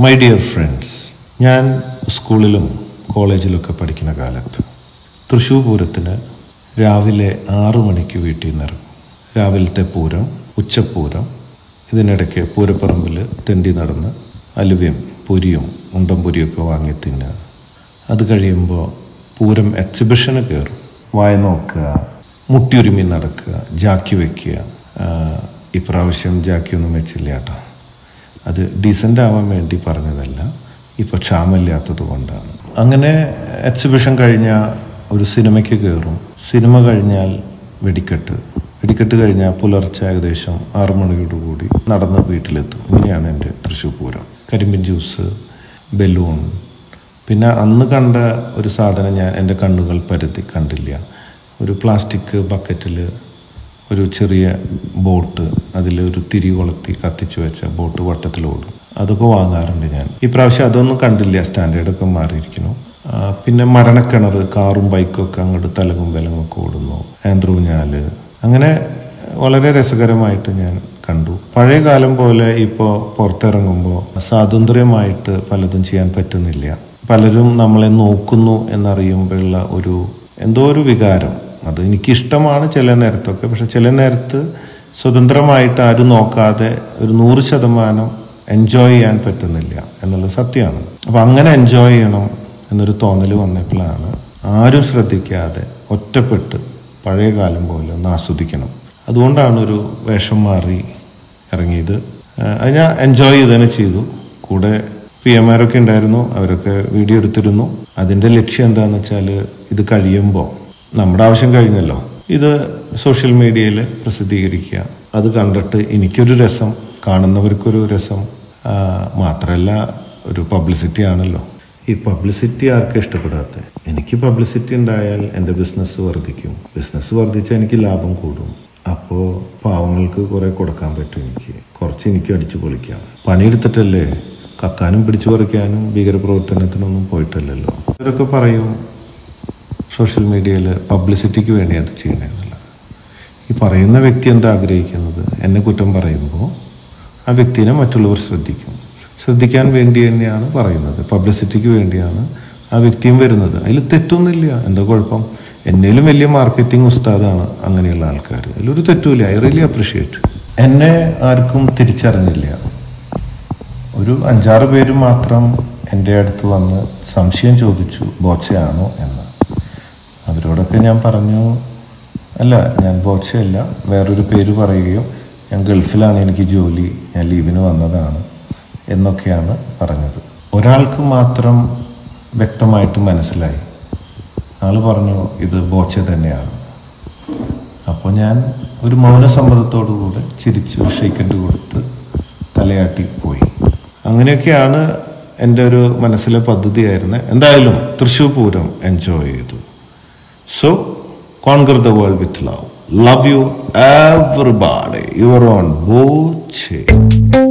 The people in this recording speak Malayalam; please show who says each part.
Speaker 1: മൈ ഡിയർ ഫ്രണ്ട്സ് ഞാൻ സ്കൂളിലും കോളേജിലൊക്കെ പഠിക്കുന്ന കാലത്ത് തൃശ്ശൂർ പൂരത്തിന് രാവിലെ ആറു മണിക്ക് വീട്ടിൽ നിന്ന് ഇറങ്ങും രാവിലത്തെ പൂരം ഉച്ചപ്പൂരം ഇതിനിടയ്ക്ക് പൂരപ്പറമ്പിൽ തെണ്ടി നടന്ന് അലുവയും പൊരിയും ഉണ്ടംപൊരിയൊക്കെ വാങ്ങി തിന്നുക അത് കഴിയുമ്പോൾ പൂരം എക്സിബിഷന് കയറും വായ നോക്കുക മുട്ടിയുരുമി നടക്കുക ജാക്കി വെക്കുക ആ, ഇപ്രാവശ്യം ജാക്കിയൊന്നും വെച്ചില്ല കേട്ടോ അത് ഡീസൻ്റ് ആവാൻ വേണ്ടി പറഞ്ഞതല്ല ഇപ്പോൾ ക്ഷാമമില്ലാത്തത് കൊണ്ടാണ് അങ്ങനെ എക്സിബിഷൻ കഴിഞ്ഞാൽ ഒരു സിനിമയ്ക്ക് കയറും സിനിമ കഴിഞ്ഞാൽ വെടിക്കെട്ട് വെടിക്കെട്ട് കഴിഞ്ഞാൽ പുലർച്ചെ ഏകദേശം ആറു മണിയോടുകൂടി നടന്ന് വീട്ടിലെത്തും ഇങ്ങനെയാണ് എൻ്റെ തൃശ്ശൂർ പൂരം കരിമ്പിൻ ജ്യൂസ് ബലൂൺ പിന്നെ അന്ന് കണ്ട ഒരു സാധനം ഞാൻ എൻ്റെ കണ്ണുകൾ പരത്തി കണ്ടില്ല ഒരു പ്ലാസ്റ്റിക് ബക്കറ്റിൽ ഒരു ചെറിയ ബോട്ട് അതിൽ ഒരു തിരി കൊളുത്തി കത്തിച്ചു വെച്ച ബോട്ട് വട്ടത്തിലോടും അതൊക്കെ വാങ്ങാറുണ്ട് ഞാൻ ഇപ്രാവശ്യം അതൊന്നും കണ്ടില്ല സ്റ്റാൻഡേർഡൊക്കെ മാറിയിരിക്കുന്നു ആ, പിന്നെ മരണക്കിണർ കാറും ബൈക്കും ഒക്കെ അങ്ങോട്ട് തലങ്ങും വിലങ്ങും ഒക്കെ ഓടുന്നു ആന്ത്രൂഞ്ഞാല് അങ്ങനെ വളരെ രസകരമായിട്ട് ഞാൻ കണ്ടു പഴയ കാലം പോലെ ഇപ്പോൾ പുറത്തിറങ്ങുമ്പോൾ സ്വാതന്ത്ര്യമായിട്ട് പലതും ചെയ്യാൻ പറ്റുന്നില്ല പലരും നമ്മളെ നോക്കുന്നു എന്നറിയുമ്പോഴുള്ള ഒരു എന്തോ ഒരു വികാരം അത് എനിക്കിഷ്ടമാണ് ചില നേരത്തൊക്കെ പക്ഷെ ചില നേരത്ത് സ്വതന്ത്രമായിട്ട് ആരും നോക്കാതെ ഒരു നൂറ് ശതമാനം എൻജോയ് ചെയ്യാൻ പറ്റുന്നില്ല എന്നുള്ളത് സത്യമാണ് അപ്പം അങ്ങനെ എൻജോയ് ചെയ്യണം എന്നൊരു തോന്നൽ വന്നപ്പോഴാണ് ആരും ശ്രദ്ധിക്കാതെ ഒറ്റപ്പെട്ട് പഴയ കാലം പോലെ ഒന്ന് ആസ്വദിക്കണം അതുകൊണ്ടാണ് ഒരു വേഷം മാറി ഇറങ്ങിയത് ആ, അത് ഞാൻ എൻജോയ് ചെയ്ത് തന്നെ ചെയ്തു കൂടെ പി എമാരൊക്കെ ഉണ്ടായിരുന്നു അവരൊക്കെ വീഡിയോ എടുത്തിരുന്നു അതിൻ്റെ ലക്ഷ്യം എന്താണെന്ന് വെച്ചാൽ ഇത് കഴിയുമ്പോൾ നമ്മുടെ ആവശ്യം കഴിഞ്ഞല്ലോ ഇത് സോഷ്യൽ മീഡിയയിൽ പ്രസിദ്ധീകരിക്കുക അത് കണ്ടിട്ട് എനിക്കൊരു രസം കാണുന്നവർക്കൊരു രസം ആ, മാത്രമല്ല ഒരു പബ്ലിസിറ്റി ആണല്ലോ ഈ പബ്ലിസിറ്റി ആർക്കും ഇഷ്ടപ്പെടാത്ത എനിക്ക് പബ്ലിസിറ്റി ഉണ്ടായാൽ എൻ്റെ ബിസിനസ് വർദ്ധിക്കും ബിസിനസ് വർദ്ധിച്ചാൽ എനിക്ക് ലാഭം കൂടും അപ്പോൾ പാവങ്ങൾക്ക് കുറെ കൊടുക്കാൻ പറ്റും എനിക്ക് കുറച്ച് എനിക്ക് അടിച്ചു പൊളിക്കാം പണിയെടുത്തിട്ടല്ലേ കക്കാനും പിടിച്ചു പറിക്കാനും ഭീകരപ്രവർത്തനത്തിനൊന്നും പോയിട്ടല്ലല്ലോ ഇവരൊക്കെ പറയും സോഷ്യൽ മീഡിയയിൽ പബ്ലിസിറ്റിക്ക് വേണ്ടി അത് ചെയ്യണമെന്നുള്ള ഈ പറയുന്ന വ്യക്തി എന്താ ആഗ്രഹിക്കുന്നത് എന്നെ കുറ്റം പറയുമ്പോൾ ആ വ്യക്തിനെ മറ്റുള്ളവർ ശ്രദ്ധിക്കും ശ്രദ്ധിക്കാൻ വേണ്ടി തന്നെയാണ് പറയുന്നത് പബ്ലിസിറ്റിക്ക് വേണ്ടിയാണ് ആ വ്യക്തിയും വരുന്നത് അതിൽ തെറ്റൊന്നുമില്ല എന്താ കുഴപ്പം എന്നേലും വലിയ മാർക്കറ്റിംഗ് ഉസ്താദാണ് അങ്ങനെയുള്ള ആൾക്കാർ അതിലൊരു തെറ്റുമില്ല ഐ റിയലി അപ്രിഷിയേറ്റ് എന്നെ ആർക്കും തിരിച്ചറിഞ്ഞില്ല ഒരു അഞ്ചാറ് പേര് മാത്രം എൻ്റെ അടുത്ത് വന്ന് സംശയം ചോദിച്ചു ബോച്ചയാണോ എന്ന് അവരോടൊക്കെ ഞാൻ പറഞ്ഞു അല്ല ഞാൻ ബോച്ചയല്ല വേറൊരു പേര് പറയുകയും ഞാൻ ഗൾഫിലാണ് എനിക്ക് ജോലി ഞാൻ ലീവിന് വന്നതാണ് എന്നൊക്കെയാണ് പറഞ്ഞത് ഒരാൾക്ക് മാത്രം വ്യക്തമായിട്ട് മനസ്സിലായി ആൾ പറഞ്ഞു ഇത് ബോച്ച തന്നെയാണ് അപ്പോൾ ഞാൻ ഒരു മൗനസമ്മതത്തോടു കൂടെ ചിരിച്ചു ഷെയ്ക്കൻഡ് കൊടുത്ത് തലയാട്ടി പോയി അങ്ങനെയൊക്കെയാണ് എൻ്റെ ഒരു മനസ്സിലെ പദ്ധതിയായിരുന്നത് എന്തായാലും തൃശ്ശൂർ പൂരം എൻജോയ് ചെയ്തു so conquer the world with love love you everybody your own ബോച്ചേ